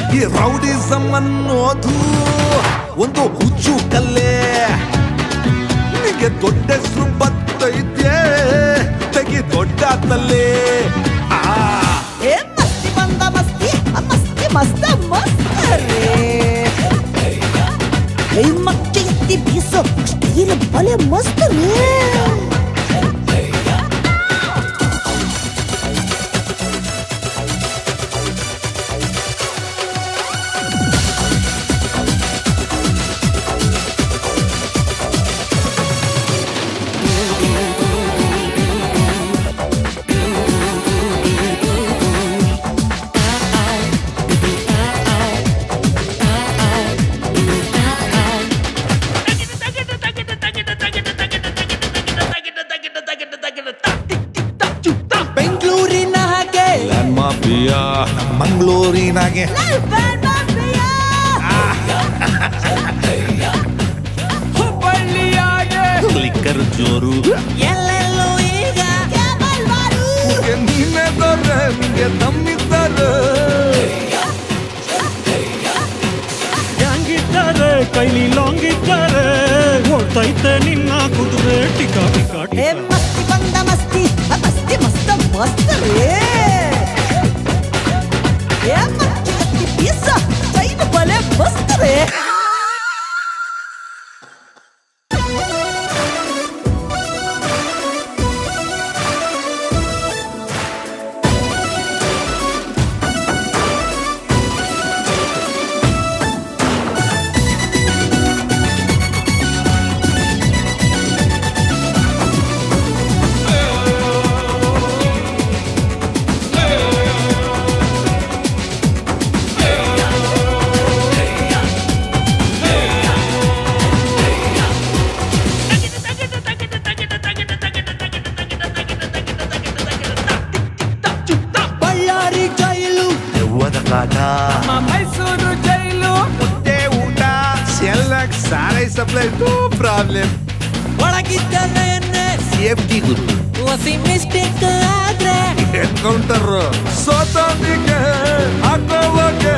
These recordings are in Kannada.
ಈ ರೌಡಿಸಂ ಅನ್ನೋದು ಒಂದು ಹುಚ್ಚು ಕಲ್ಲೇ ನಿಗೆ ದೊಡ್ಡ ಹೆಸರು ಬತ್ತೈತೆ ತೆಗಿ ದೊಡ್ಡ ತಲ್ಲೇ ಆ ಏ ಮಸ್ತಿ ಬಂದ ಮಸ್ತಿ ಆ ಮಸ್ತಿ ಮಸ್ತ ಮಸ್ತ್ ರೇ ಏ ಮಕ್ಕಿ ಎತ್ತಿ ಬೀಸೋ ಸ್ಟೈಲ್ ಬಲೆ ಮಸ್ತ್ ರೇ ಬೆಂಗಳೂರಿನ ಹಾಗೆ ಲ್ಯಾಂಡ್ ಮಾಫಿಯಾ ಮಂಗಳೂರಿನಾಗೆ ಲಿಕ್ಕರ್ ಜೋರು ಎಲ್ಲೆಲ್ಲೂ ಈಗ ನಿಗೆ ನೀನೆ ದೊರೆ ನಿಗೆ ತಮ್ಮಿದ್ದಾರೆ ಹ್ಯಾಂಗಿದ್ದಾರೆ ಕೈಲಿ ಲಾಂಗಿದ್ದಾರೆ ಓಡ್ತೈತೆ ನಿನ್ನ ಕುದುರೆ ಟಿಕಾ ಟಿಕಾ ಏ ಟಿಕಾ ಮಸ್ತಿ ಬಂದ ಮಸ್ತಿ ಆ ಮಸ್ತಿ ಮಸ್ತ ಮಸ್ತ್ ರೇ ಏ ಮಕ್ಕಿ ಎತ್ತಿ ಬೀಸೋ ಸ್ಟೈಲ್ ಬಲೆ ಮಸ್ತ್ ರೇ ಬಳ್ಳಾರಿ ಜೈಲು ದೆವ್ವದ ಕಾಟ ಮೈಸೂರು ಜೈಲು ಮುದ್ದೆ ಊಟ ಸೆಲ್ಲಕ್ ಸಾರೈ ಸಪ್ಲೈ ನೋ ಪ್ರಾಬ್ಲಮ್ ಒಳಗಿದ್ದನೆ ಸೇಫ್ಟಿ ಗುರು ಹೊಸಿ ಮಿಸ್ಟೇಕ್ ಆದ್ರೆ ಎನ್ಕೌಂಟರ್ ಸೋತವನಿಗೆ ಹಾಕೋವಗೆ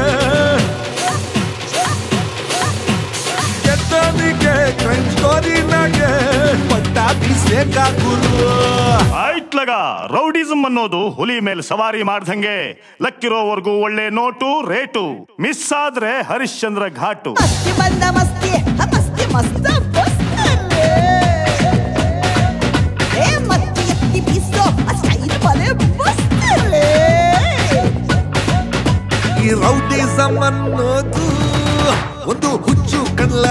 ಕೆಟ್ಟವನಿಗೆ ಕ್ರೈಮ್ ಸ್ಟೋರಿನಾಗೆ ಪಟ್ಟ ಬೀಸ್ಬೇಕಾ ಗುರು ಆಯ್ತ್ಲಗ ರೌಡಿಸಂ ಅನ್ನೋದು ಹುಲಿ ಮೇಲೆ ಸವಾರಿ ಮಾಡ್ದಂಗೆ ಲಕ್ಕಿರೋವರೆಗೂ ಒಳ್ಳೆ ನೋಟು ರೇಟು ಮಿಸ್ ಆದ್ರೆ ಹರಿಶ್ಚಂದ್ರ ಘಾಟು ಮಸ್ತಿ ಬಂದ ಮಸ್ತಿ ಆ ಮಸ್ತಿ ಮಸ್ತ ಮಸ್ತ್ ರೇ. ಏ ಮತ್ತಿ ಎತ್ತಿ ಬೀಸೋ ಆ ಸ್ಟೈಲ್ ಬಲೆ ಮಸ್ತ್ ರೇ. ಈ ರೌಡಿಸಂ ಅನ್ನೋದು ಒಂದು ಹುಚ್ಚು ಕಲ್ಲ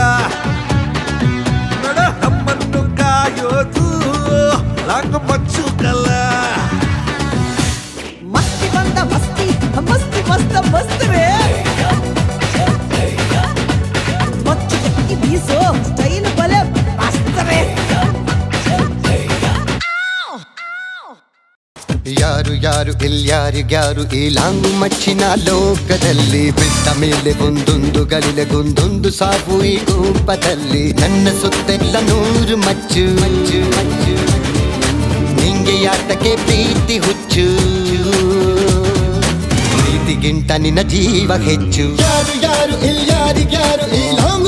ನಡ ನಮ್ಮನ್ನು ಕಾಯೋದು ಲಾಂಗ್ ಮಚ್ಚು ಕಲ್ಲ ಮಸ್ತಿ ಬಂದ ಮಸ್ತಿ ಆ ಮಸ್ತಿ ಮಸ್ತ ಮಸ್ತ್ ರೇ ಮಚ್ಚು ಎತ್ತಿ ಬೀಸೋ ಸ್ಟೈಲ್ ಬಲೆ ಮಸ್ತ್ ರೇ ಯಾರು ಯಾರು ಇಲ್ಯಾರಿಗ್ಯಾರು ಈ ಲಾಂಗು ಮಚ್ಚಿನ ಲೋಕದಲ್ಲಿ ಬಿಟ್ಟ ಮೇಲೆ ಒಂದೊಂದು ಗಲಿಲೆಗೊಂದೊಂದು ಸಾವು ಈ ಗುಂಪದಲ್ಲಿ ನನ್ನ ಸುತ್ತೆಲ್ಲ ನೂರು ಮಚ್ಚು ಮಚ್ಚು ಮಚ್ಚು ನಿಂಗೆ ಯಾತಕ್ಕೆ ಪ್ರೀತಿ ಹುಚ್ಚು ಪ್ರೀತಿಗಿಂತ ನಿನ್ನ ಜೀವ ಹೆಚ್ಚು ಯಾರು ಯಾರು ಇಲ್ಯಾರಿಗ್ಯಾರು ಈ ಲಾಂಗು